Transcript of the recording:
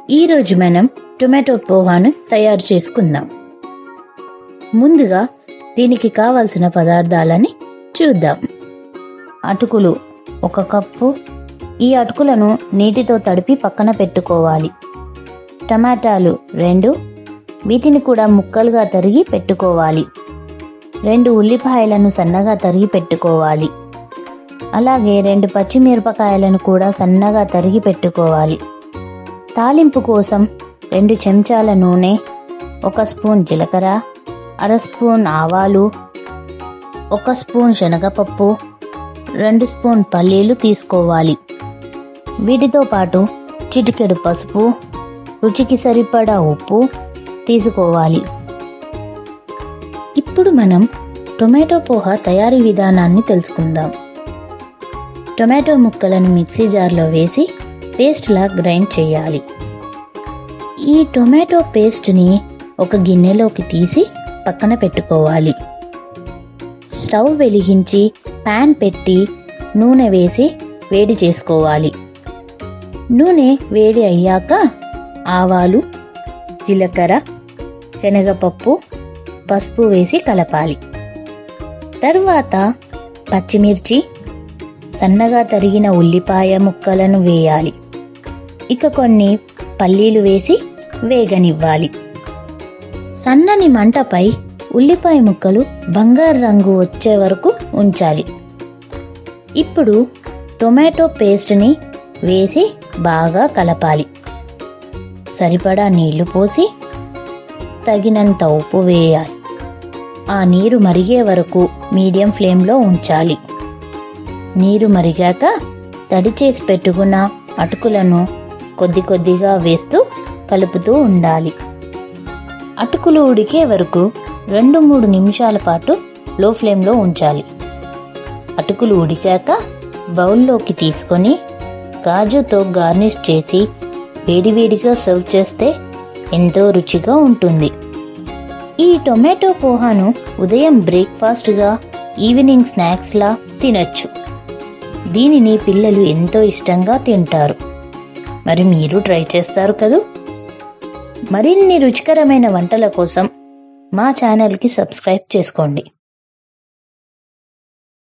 ఈరోజు మనం టొమాటో పోహాను తయారు చేసుకుందాం ముందుగా దీనికి కావలసిన పదార్థాలని చూద్దాం అటుకులు ఒక కప్పు ఈ అటుకులను నీటితో తడిపి పక్కన పెట్టుకోవాలి టమాటాలు రెండు వీటిని కూడా ముక్కలుగా తరిగి పెట్టుకోవాలి రెండు ఉల్లిపాయలను సన్నగా తరిగి పెట్టుకోవాలి అలాగే రెండు పచ్చిమిరపకాయలను కూడా సన్నగా తరిగి పెట్టుకోవాలి తాలింపు కోసం రెండు చెంచాల నూనె ఒక స్పూన్ జీలకర్ర అర స్పూన్ ఆవాలు ఒక స్పూన్ శనగపప్పు రెండు స్పూన్ పల్లీలు తీసుకోవాలి వీటితో పాటు చిటికెడు పసుపు రుచికి సరిపడా ఉప్పు తీసుకోవాలి ఇప్పుడు మనం టొమాటో పోహ తయారీ విధానాన్ని తెలుసుకుందాం టొమాటో ముక్కలను మిక్సీ జార్లో వేసి పేస్ట్లా గ్రైండ్ చేయాలి ఈ టొమాటో పేస్ట్ని ఒక గిన్నెలోకి తీసి పక్కన పెట్టుకోవాలి స్టవ్ వెలిగించి ప్యాన్ పెట్టి నూనె వేసి వేడి చేసుకోవాలి నూనె వేడి అయ్యాక ఆవాలు జీలకర్ర శనగపప్పు పసుపు వేసి కలపాలి తర్వాత పచ్చిమిర్చి సన్నగా తరిగిన ఉల్లిపాయ ముక్కలను వేయాలి ఇక కొన్ని పల్లీలు వేసి వేగనివ్వాలి సన్నని మంటపై ఉల్లిపాయ ముక్కలు బంగారు రంగు వచ్చే వరకు ఉంచాలి ఇప్పుడు టొమాటో పేస్ట్ని వేసి బాగా కలపాలి సరిపడా నీళ్లు పోసి తగినంత ఉప్పు వేయాలి ఆ నీరు మరిగే వరకు మీడియం ఫ్లేమ్లో ఉంచాలి నీరు మరిగాక తడి చేసి పెట్టుకున్న అటుకులను కొద్ది కొద్దిగా వేస్తూ కలుపుతూ ఉండాలి అటుకులు ఉడికే వరకు రెండు మూడు నిమిషాల పాటు లో ఫ్లేమ్లో ఉంచాలి అటుకులు ఉడికాక బౌల్లోకి తీసుకొని కాజుతో గార్నిష్ చేసి వేడివేడిగా సర్వ్ చేస్తే ఎంతో రుచిగా ఉంటుంది ఈ టొమాటో పోహాను ఉదయం బ్రేక్ఫాస్ట్గా ఈవినింగ్ స్నాక్స్లా తినొచ్చు దీనిని పిల్లలు ఎంతో ఇష్టంగా తింటారు మరి మీరు ట్రై చేస్తారు కదూ మరిన్ని రుచికరమైన వంటల కోసం మా ఛానల్కి సబ్స్క్రైబ్ చేసుకోండి